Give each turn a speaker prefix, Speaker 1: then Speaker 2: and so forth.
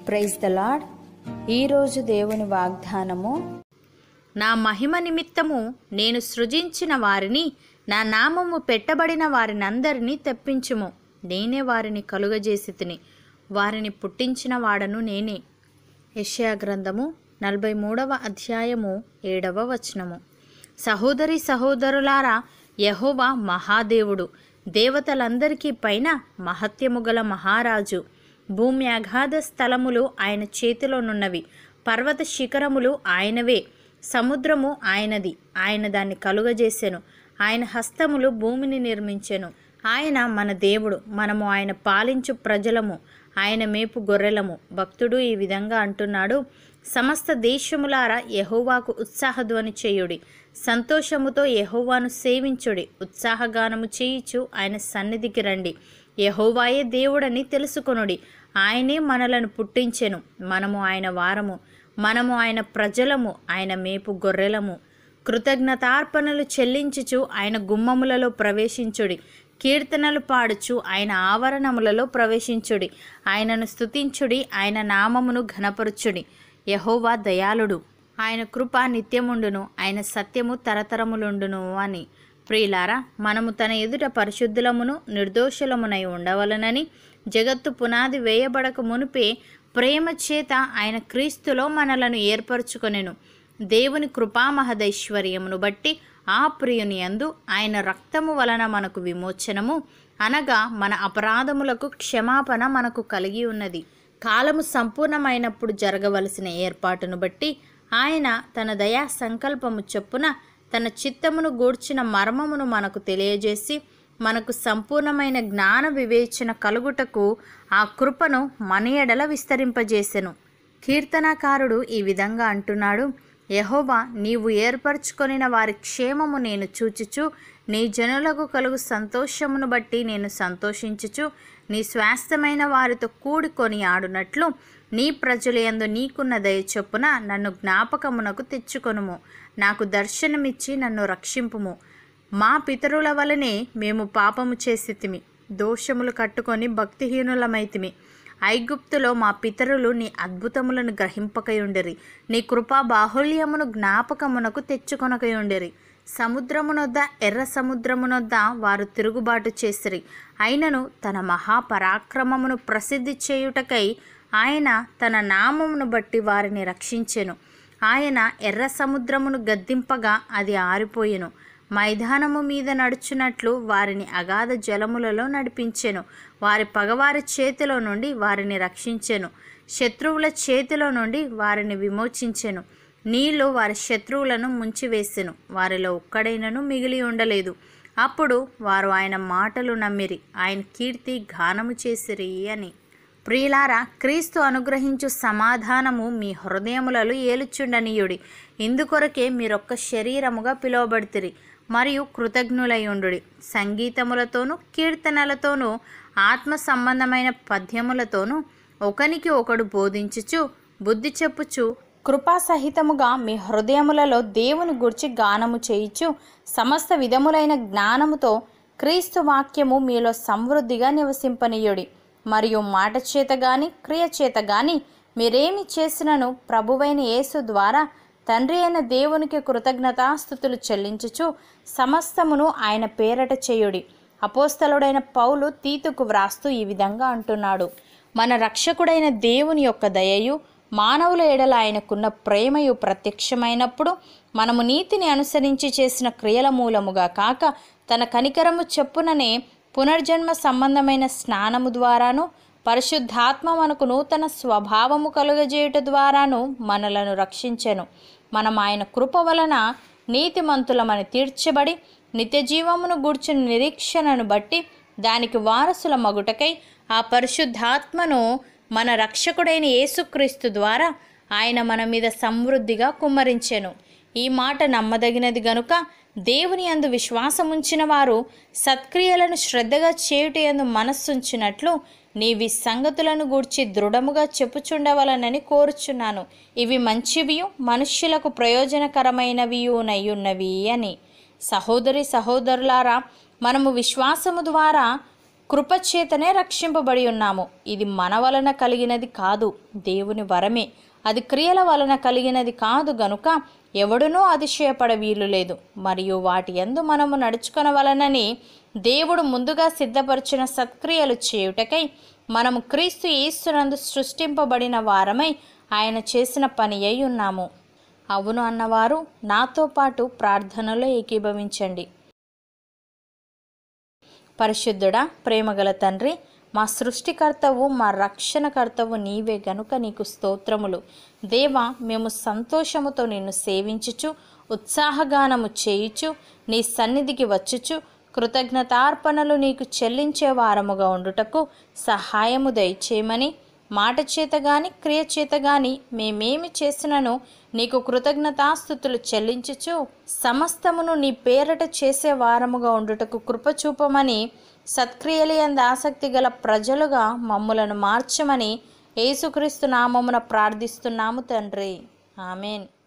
Speaker 1: praise the lord ఈరోజు దేవుని వాగ్దానము
Speaker 2: నా మహిమ నిమిత్తము నేను సృజించిన వారిని నా నామము పెట్టబడిన వారినందరినీ తెప్పించుము నేనే వారిని కలుగజేసి తిని వారిని పుట్టించిన వాడను నేనే యెషయా గ్రంథము నలభై మూడవ అధ్యాయము ఏడవ వచనము సహోదరి సహోదరులారా యహోవా మహాదేవుడు దేవతలందరికీ పైన మహత్యము గల మహారాజు భూమి అగాధ స్థలములు ఆయన చేతిలోనున్నవి పర్వత శిఖరములు ఆయనవే సముద్రము ఆయనది ఆయన దాన్ని కలుగజేసెను ఆయన హస్తములు భూమిని నిర్మించెను ఆయన మన దేవుడు మనము ఆయన పాలించు ప్రజలము ఆయన మేపు గొర్రెలము భక్తుడు ఈ విధంగా అంటున్నాడు సమస్త దేశములారా యహోవాకు ఉత్సాహధ్వని చేయుడి సంతోషముతో యహోవాను సేవించుడి ఉత్సాహగానము చేయిచు ఆయన సన్నిధికి రండి యహోవాయే దేవుడని తెలుసుకొనుడి ఆయనే మనలను పుట్టించెను మనము ఆయన వారము మనము ఆయన ప్రజలము ఆయన మేపు గొర్రెలము కృతజ్ఞతార్పణలు చెల్లించుచు ఆయన గుమ్మములలో ప్రవేశించుడి కీర్తనలు పాడుచు ఆయన ఆవరణములలో ప్రవేశించుడి ఆయనను స్తుతించుడి ఆయన నామమును ఘనపరుచుడి యహోవా దయాళుడు ఆయన కృప నిత్యముండును ఆయన సత్యము తరతరములుండును అని ప్రియులారా మనము తన ఎదుట పరిశుద్ధులమును నిర్దోషులమునై ఉండవలనని జగత్తు పునాది వేయబడక మునిపే ప్రేమ చేత ఆయన క్రీస్తులో మనలను ఏర్పరచుకొనెను దేవుని కృపామహదైశ్వర్యమును బట్టి ఆ ప్రియుని యందు ఆయన రక్తము వలన మనకు విమోచనము అనగా మన అపరాధములకు క్షమాపణ మనకు కలిగి ఉన్నది కాలము సంపూర్ణమైనప్పుడు జరగవలసిన ఏర్పాటును బట్టి ఆయన తన దయా సంకల్పము చొప్పున తన చిత్తమును గూర్చిన మర్మమును మనకు తెలియజేసి మనకు సంపూర్ణమైన జ్ఞాన వివేచన కలుగుటకు ఆ కృపను మన ఎడల విస్తరింపజేసెను కీర్తనాకారుడు ఈ విధంగా అంటున్నాడు యహోవా నీవు ఏర్పరచుకొనిన వారి క్షేమము నేను చూచుచు నీ జనులకు కలుగు సంతోషమును బట్టి నేను సంతోషించుచు నీ స్వాస్థ్యమైన వారితో కూడుకొని ఆడునట్లు నీ ప్రజలయందు నీకున్న దయ చొప్పున నన్ను జ్ఞాపకమునకు తెచ్చుకొనుము నాకు దర్శనమిచ్చి నన్ను రక్షింపుము మా పితరుల వలనే మేము పాపము చేసితిమి దోషములు కట్టుకొని భక్తిహీనులమైతిమి ఐగుప్తులో మా పితరులు నీ అద్భుతములను గ్రహింపకయుండిరి నీ కృపా బాహుల్యమును జ్ఞాపకమునకు తెచ్చుకొనకయుండిరి సముద్రమునొద్ద ఎర్ర సముద్రమునొద్ద వారు తిరుగుబాటు చేసిరి అయినను తన మహాపరాక్రమమును ప్రసిద్ధి చేయుటకై ఆయన తన నామమును బట్టి వారిని రక్షించెను ఆయన ఎర్ర సముద్రమును గద్దింపగా అది ఆరిపోయెను మైదానము మీద నడుచున్నట్లు వారిని అగాధ జలములలో నడిపించెను వారి పగవారి చేతిలో నుండి వారిని రక్షించెను శత్రువుల చేతిలో నుండి వారిని విమోచించెను నీళ్లు వారి శత్రువులను ముంచివేసెను వారిలో ఒక్కడైనను మిగిలి ఉండలేదు అప్పుడు వారు ఆయన మాటలు నమ్మిరి ఆయన కీర్తి గానము చేసిరి అని ప్రియులారా క్రీస్తు అనుగ్రహించు సమాధానము మీ హృదయములలో ఏలుచుండనీయుడి ఇందుకొరకే మీరొక్క శరీరముగా పిలువబడితిరి మరియు కృతజ్ఞులయుండుడి సంగీతములతోనూ కీర్తనలతోనూ ఆత్మ సంబంధమైన పద్యములతోనూ ఒకనికి ఒకడు బోధించుచు బుద్ధి చెప్పుచు కృపాసహితముగా మీ హృదయములలో దేవుని గురించి గానము చేయిచు సమస్త విధములైన జ్ఞానముతో క్రీస్తు వాక్యము మీలో సమృద్ధిగా నివసింపనీయుడి మరియు మాట చేత గాని క్రియ చేత గాని మీరేమి చేసినను ప్రభువైన యేసు ద్వారా తండ్రి అయిన దేవునికి కృతజ్ఞతాస్థుతులు చెల్లించుచు సమస్తమును ఆయన పేరట చేయుడి అపోస్తలుడైన పౌలు తీతుకు వ్రాస్తూ ఈ విధంగా అంటున్నాడు మన రక్షకుడైన దేవుని యొక్క దయయు మానవుల ఎడల ఆయనకున్న ప్రేమయు ప్రత్యక్షమైనప్పుడు మనము నీతిని అనుసరించి చేసిన క్రియల మూలముగా కాక తన కనికరము చెప్పుననే పునర్జన్మ సంబంధమైన స్నానము ద్వారాను పరిశుద్ధాత్మ మనకు నూతన స్వభావము కలుగజేయుట ద్వారాను మనలను రక్షించెను మనం ఆయన కృప వలన నీతిమంతులమని తీర్చబడి నిత్యజీవమును గూర్చిన నిరీక్షణను బట్టి దానికి వారసుల మగుటకై ఆ పరిశుద్ధాత్మను మన రక్షకుడైన యేసుక్రీస్తు ద్వారా ఆయన మన మీద సమృద్ధిగా కుమ్మరించెను ఈ మాట నమ్మదగినది గనుక దేవుని అందు విశ్వాసముంచిన వారు సత్క్రియలను శ్రద్ధగా చేయుట యందు మనస్సుంచినట్లు నీవి సంగతులను గూర్చి దృఢముగా చెప్పుచుండవలనని కోరుచున్నాను ఇవి మంచివియు మనుష్యులకు ప్రయోజనకరమైనవియునయ్యున్నవి అని సహోదరి సహోదరులారా మనము విశ్వాసము ద్వారా కృపచేతనే రక్షింపబడి ఉన్నాము ఇది మన వలన కలిగినది కాదు దేవుని వరమే అది క్రియల వలన కలిగినది కాదు గనుక ఎవడునూ అతిశయపడ వీలు లేదు మరియు వాటి యందు మనము నడుచుకొనవలనని దేవుడు ముందుగా సిద్ధపరిచిన సత్క్రియలు చేయుటకై మనము క్రీస్తు యేసునందు సృష్టింపబడిన వారమై ఆయన చేసిన పని అయి ఉన్నాము అవును అన్నవారు నాతో పాటు ప్రార్థనలో ఏకీభవించండి పరిశుద్ధుడా ప్రేమగల తండ్రి మా సృష్టికర్తవు మా రక్షణకర్తవు నీవే గనుక నీకు స్తోత్రములు దేవా మేము సంతోషముతో నిన్ను సేవించుచు ఉత్సాహగానము చేయుచు నీ సన్నిధికి వచ్చుచు కృతజ్ఞతార్పణలు నీకు చెల్లించే వారముగా ఉండుటకు సహాయము దయచేయమని మాట చేత గాని క్రియ చేత గాని మేమేమి చేసినను నీకు కృతజ్ఞతాస్థుతులు చెల్లించుచు సమస్తమును నీ పేరట చేసే వారముగా ఉండుటకు కృప చూపమని సత్క్రియలు అంద ఆసక్తి గల ప్రజలుగా మమ్ములను మార్చమని యేసుక్రీస్తు నామమున ప్రార్థిస్తున్నాము తండ్రి ఆమెన్